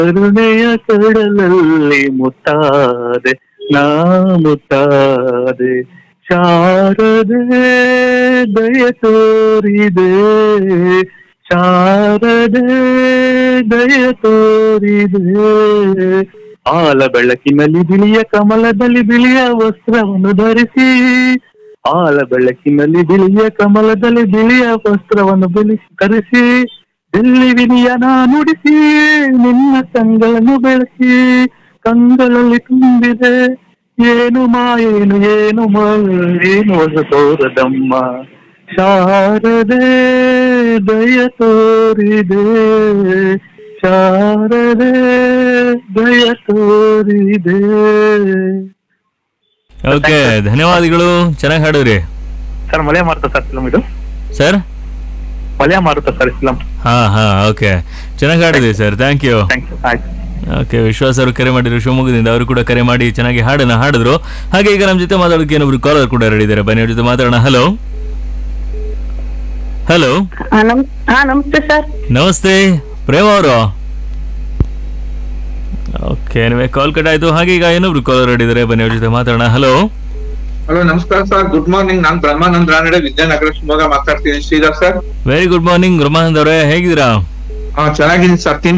ಕರುಣೆಯ ಕಡಲಲ್ಲಿ ಮುತ್ತಾದೆ ನಾ ಮುತ್ತಾದೆ ಶಾರದೆ ದಯ ತೋರಿದೆ ಶಾರದೆ ದಯ ತೋರಿದೆ ಆಲ ಬೆಳಕಿನಲ್ಲಿ ಬಿಳಿಯ ಕಮಲದಲ್ಲಿ ಬಿಳಿಯ ವಸ್ತ್ರವನ್ನು ಧರಿಸಿ ಆಲ ಬೆಳಕಿನಲ್ಲಿ ಬಿಳಿಯ ಕಮಲದಲ್ಲಿ ಬಿಳಿಯ ವಸ್ತ್ರವನ್ನು ಬಿಳಿಸಿ ಧರಿಸಿ ಬೆಳ್ಳಿ ವಿನಿಯನ ನುಡಿಸಿ ನಿನ್ನ ಕಂಗಳನ್ನು ಬೆಳೆಸಿ ಕಂಗಳಲ್ಲಿ ತುಂಬಿದೆ ಏನು ಮಾಯೇನು ಏನು ಏನು ಹೊಸ ತೋರದಮ್ಮ ಶಾರದೆ ದಯ ತೋರಿದೆ ಶಾರದೆ ದಯ ತೋರಿದೆ ಓಕೆ ಧನ್ಯವಾದಗಳು ಚೆನ್ನಾಗಿ ಹಾಡಿದ್ರಿ sir Male Marutha sir film ಇದು sir Male Marutha sir film ಹಾ ಹಾ ಓಕೆ ಚೆನ್ನಾಗಿ ಹಾಡಿದ್ರಿ sir thank you thank you ಆಯ್ತು ಓಕೆ ವಿಶ್ವಾಸ್ ಅವರು ಕರೆ ಮಾಡಿದ್ರು ಶಿವಮೊಗ್ಗದಿಂದ ಅವರು ಕೂಡ ಕರೆ ಮಾಡಿ ಚೆನ್ನಾಗಿ ಹಾಡನ್ನ ಹಾಡಿದ್ರು ಹಾಗೆ ಈಗ ನಮ್ಮ ಜೊತೆ ಮಾತಾಡೋಕೆ ಏನೊಬ್ರು ಕಾಲರ್ ಕೂಡ ರೆಡಿ ಇದ್ದಾರೆ ಬನ್ನಿ ಅವ್ರ ಜೊತೆ ಮಾತಾಡೋಣ ಹಲೋ ಹಲೋ ಹಾ ನಮ್ ಹಾ ನಮಸ್ತೆ ಸರ್ ನಮಸ್ತೆ ಪ್ರೇಮ ಅವರು ಓಕೆ ನೀವೇ ಕಾಲ್ ಕಟ್ ಆಯ್ತು ಹಾಗೆ ಈಗ ಏನೊಬ್ರು ಕಾಲರ್ ರೆಡಿ ಇದ್ದಾರೆ ಬನ್ನಿ ಅವ್ರ ಜೊತೆ ಮಾತಾಡೋಣ ಹಲೋ ಹಲೋ ನಮಸ್ಕಾರ ಸರ್ ಗುಡ್ ಮಾರ್ನಿಂಗ್ ನಾನ್ ಬ್ರಹ್ಮಾನಂದ್ ರಾನಡೆ ವಿದ್ಯಾನಗರ ಶಿವಮೊಗ್ಗ ಮಾತಾಡ್ತೀನಿ Shridhar sir very good morning Ramanand ಅವರೇ ಹೇಗಿದ್ದೀರಾ ಹಾ ಚೆನ್ನಾಗಿದ್ದೀನಿ ಸರ್